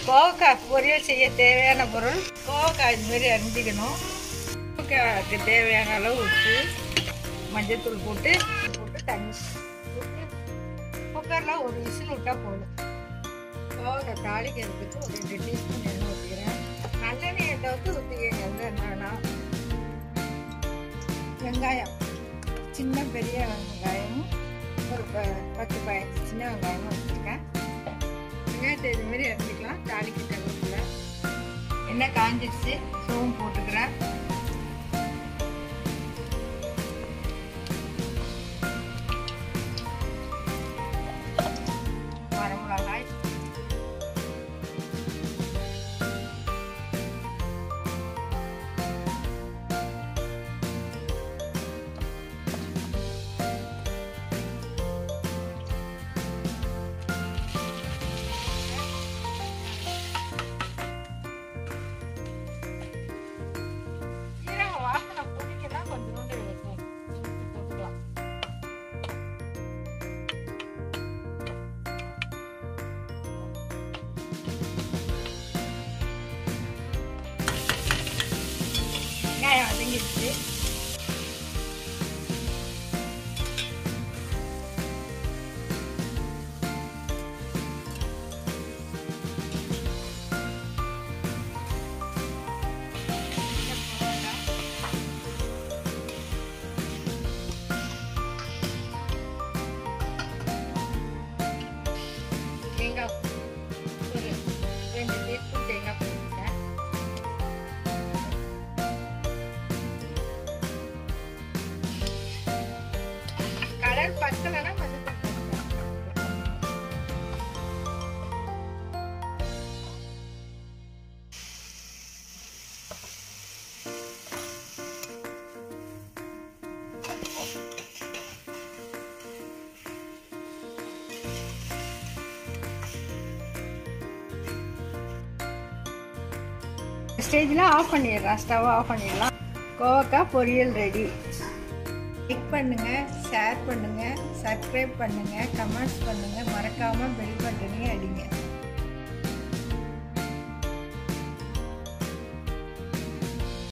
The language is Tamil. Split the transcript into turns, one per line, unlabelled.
கோவக்காய் பொரியல் செய்ய தேவையான பொருள் கோவக்காய் இதுமாரி அரிஞ்சிக்கணும் கோவக்காய்க்கு தேவையான அளவு உப்பு மஞ்சத்தூள் போட்டு போட்டு தண்ணி ஊற்றி குக்கரில் ஒரு விசில் விட்டால் போதும் கோவக்காய் தாளிக்கிறதுக்கு ஒரு ரெண்டு டீஸ்பூன் எண்ணெய் ஊற்றிக்கிறேன் நல்லெண்ணெய் தவிர்த்து ஊற்றிக்கங்க எந்த எண்ணெய்னா வெங்காயம் சின்ன பெரிய வெங்காயமும் ஒரு ப- பத்து பதினஞ்சு சின்ன வெங்காயமும் வச்சுருக்கேன் வெங்காயத்தை இது மாதிரி அரைஞ்சிக்கலாம் தாளிக்கு கருவேப்பிலை எண்ணெய் காஞ்சிடுச்சு சோம்பு போட்டுக்கிறேன் வரமிளகாய் சீரக வாசனை பிடிக்குன்னா கொஞ்சோண்டு போட்டுக்கலாம் வெங்காயம் வதங்கிடுச்சு தேங்காய் ஒரு ரெண்டு டீஸ்பூன் தேங்காய் போட்டுருக்கேன் கலர் பத்தலைன்னா கொஞ்சம் ஸ்டேஜில் ஆஃப் பண்ணிடலாம் ஸ்டவ் ஆஃப் பண்ணிடலாம் கோவக்காய் பொரியல் ரெடி லைக் பண்ணுங்கள் ஷேர் பண்ணுங்கள் சப்ஸ்கிரைப் பண்ணுங்கள் கமெண்ட்ஸ் பண்ணுங்கள் மறக்காமல் பெல் பட்டனையும் அடிங்க